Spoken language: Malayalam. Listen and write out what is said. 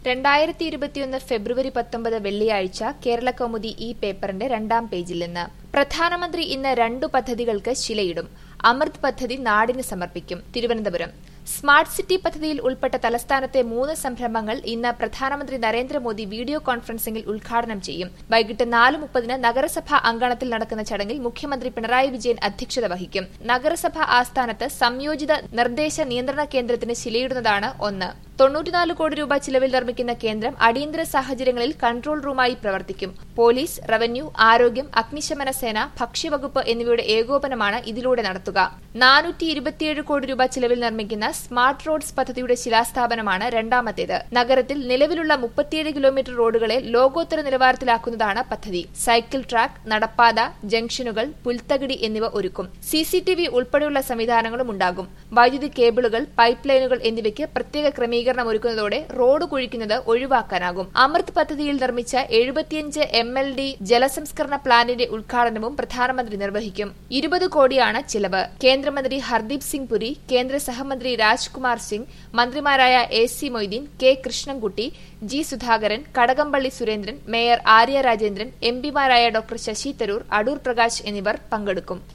രണ്ടായിരത്തി ഇരുപത്തിയൊന്ന് ഫെബ്രുവരി പത്തൊമ്പത് വെള്ളിയാഴ്ച കേരള കൗമുദി ഈ പേപ്പറിന്റെ രണ്ടാം പേജിൽ നിന്ന് പ്രധാനമന്ത്രി ഇന്ന് രണ്ടു പദ്ധതികൾക്ക് ശിലയിടും അമൃത് പദ്ധതി നാടിന് സമർപ്പിക്കും തിരുവനന്തപുരം സ്മാർട്ട് സിറ്റി പദ്ധതിയിൽ ഉൾപ്പെട്ട തലസ്ഥാനത്തെ മൂന്ന് സംരംഭങ്ങൾ ഇന്ന് പ്രധാനമന്ത്രി നരേന്ദ്രമോദി വീഡിയോ കോൺഫറൻസിംഗിൽ ഉദ്ഘാടനം ചെയ്യും വൈകിട്ട് നാല് മുപ്പതിന് നഗരസഭാ അങ്കണത്തിൽ നടക്കുന്ന ചടങ്ങിൽ മുഖ്യമന്ത്രി പിണറായി വിജയൻ അധ്യക്ഷത വഹിക്കും നഗരസഭാ ആസ്ഥാനത്ത് സംയോജിത നിർദ്ദേശ നിയന്ത്രണ കേന്ദ്രത്തിന് ശിലയിടുന്നതാണ് ഒന്ന് തൊണ്ണൂറ്റിനാല് കോടി രൂപ ചിലവിൽ നിർമ്മിക്കുന്ന കേന്ദ്രം അടിയന്തര സാഹചര്യങ്ങളിൽ കൺട്രോൾ റൂമായി പ്രവർത്തിക്കും പോലീസ് റവന്യൂ ആരോഗ്യം അഗ്നിശമന സേന ഭക്ഷ്യവകുപ്പ് എന്നിവയുടെ ഏകോപനമാണ് ഇതിലൂടെ നടത്തുക നാനൂറ്റി ഇരുപത്തിയേഴ് കോടി രൂപ ചിലവിൽ നിർമ്മിക്കുന്ന സ്മാർട്ട് റോഡ്സ് പദ്ധതിയുടെ ശിലാസ്ഥാപനമാണ് രണ്ടാമത്തേത് നഗരത്തിൽ നിലവിലുള്ള മുപ്പത്തിയേഴ് കിലോമീറ്റർ റോഡുകളെ ലോകോത്തര നിലവാരത്തിലാക്കുന്നതാണ് പദ്ധതി സൈക്കിൾ ട്രാക്ക് നടപ്പാത ജംഗ്ഷനുകൾ പുൽത്തകിടി എന്നിവ ഒരുക്കും സിസിടിവി ഉൾപ്പെടെയുള്ള സംവിധാനങ്ങളും ഉണ്ടാകും വൈദ്യുതി കേബിളുകൾ പൈപ്പ് ലൈനുകൾ എന്നിവയ്ക്ക് പ്രത്യേക ക്രമീകരണം ഒരുക്കുന്നതോടെ റോഡ് കുഴിക്കുന്നത് ഒഴിവാക്കാനാകും അമൃത് പദ്ധതിയിൽ നിർമ്മിച്ച എഴുപത്തിയഞ്ച് എം എൽ ഡി ജലസംസ്കരണ പ്ലാന്റിന്റെ ഉദ്ഘാടനവും പ്രധാനമന്ത്രി നിർവഹിക്കും ഇരുപത് കോടിയാണ് ചിലവ് കേന്ദ്രമന്ത്രി ഹർദീപ് സിംഗ് പുരി കേന്ദ്ര സഹമന്ത്രി രാജ്കുമാർ സിംഗ് മന്ത്രിമാരായ A C Moideen K Krishnankutty G Sudhakaran Kadakampally Surendran mayor Arya Rajendran എംപിമാരായ ഡോക്ടർ ശശി തരൂർ അടൂർ പ്രകാശ് എന്നിവർ പങ്കെടുക്കും